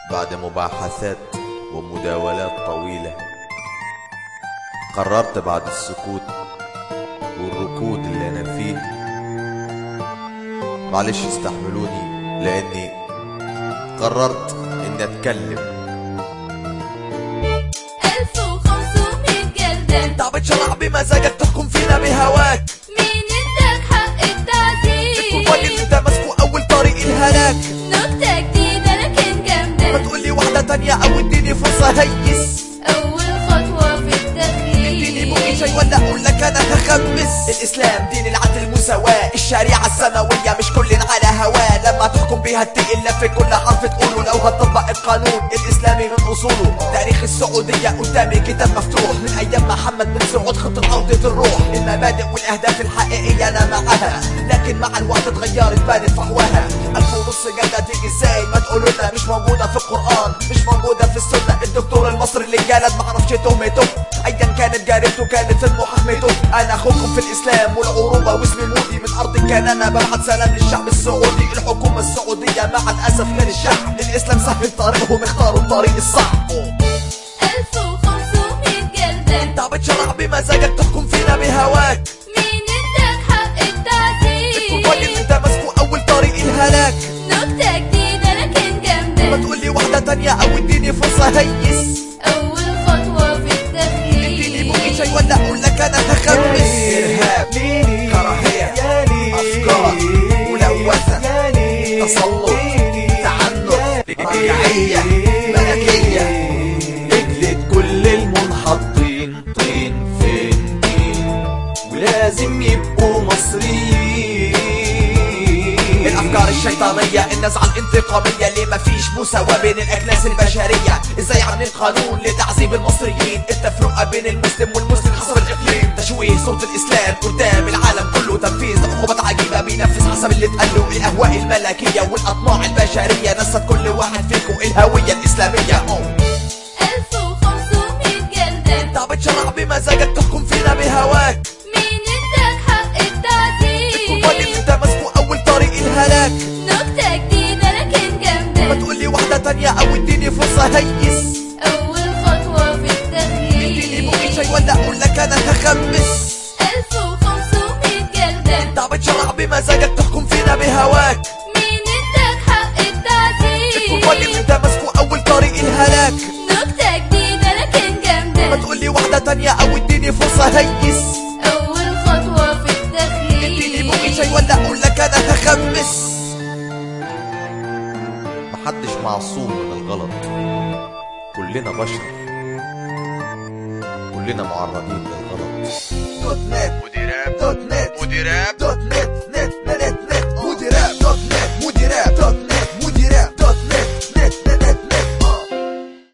بعد مباحثات ومداولات طويلة قررت بعد السكوت والركود اللي أنا فيه معلش استحملوني لأني قررت إني أتكلم ألف وخمسمية جلدة تعبت شرع بمزاجك تحكم فينا بهواك مين اداك حق التعذيب الراجل انت ماسكه اول طريق الهلاك نكتة جديدة لكن ما جامدة تقولي واحدة تانية او اديني فرصة هيس أول خطوة في اديني بوقي شي التخييم ولا اقول لك انا هخمس الاسلام دين العدل المساواة الشريعة السماوية مش كل على هواه لما تحكم بيها تقل في كل حرف تقوله لو هتطبق القانون الاسلامي من اصوله تاريخ السعودية قدامي كتاب مفتوح من ايام محمد بن سعود خطة عودة الروح المبادئ والاهداف الحقيقية انا معاها لكن مع الوقت اتغيرت بانت فحواها الف ونص جلدة تيجي ازاي ما تقولوا لنا مش موجودة في القرآن مش موجودة في السنة الدكتور المصري اللي جلد معرفش تهمته ايا كانت جاربته كانت في محاكمته انا اخوكم في الاسلام والعروبة واسمي مودي من ارض الكنانة ببعت سلام للشعب السعودي الحكومة السعودية مع الاسف غير الشعب الاسلام سهل طريقهم اختاروا الطريق الصعب ألف وخمسمية جلدة تعبت شرع بمزاجك تحكم فينا بهواك مين اداك حق التعذيب الراجل انت ماسكه اول طريق الهلاك نكتة جديدة لكن ما جامدة تقولي واحدة تانية او اديني فرصة هيس أول خطوة في اديني بوقي شي التخييم ولا اقول لك انا هخمس ارهاب كراهية افكار ملوثة تسلط تعنت رجعية ملكية اجلد كل المنحطين طين فين دين ولازم يبقوا مصريين الافكار الشيطانية النزعة الانتقامية اللي مفيش مساواة بين الاكناس البشرية ازاي عن القانون لتعذيب المصريين التفرقة بين المسلم والمسلم حسب الاقليم تشويه صورة الاسلام قدام العالم كله تنفيذ عقوبات عجيبة بينفذ حسب اللي اتقاله الاهواء الملكية والاطماع البشرية نست كل واحد فيكم الهوية الاسلامية أوه. ألف وخمسمية جلدة تعبت شرع بمزاجك تحكم فينا بهواك مين اداك حق التعذيب الراجل انت ماسكه اول طريق الهلاك نكتة جديدة لكن ما جامدة تقولي واحدة تانية او اديني فرصة هيس أول خطوة في اديني بوقي شي التخييم ولا اقول لك انا هخمس ألف وخمسمية جلدة تعبت شرع بمزاجك تحكم فينا بهواك مين اداك حق التعذيب الراجل انت ماسكه اول طريق الهلاك نكتة جديدة لكن ما جامدة تقولي واحدة تانية او اديني فرصة هيس أول خطوة في اديني بوقي شي التخييم ولا اقول لك انا هخمس محدش معصوم من الغلط كلنا بشر كلنا معرضين للغلط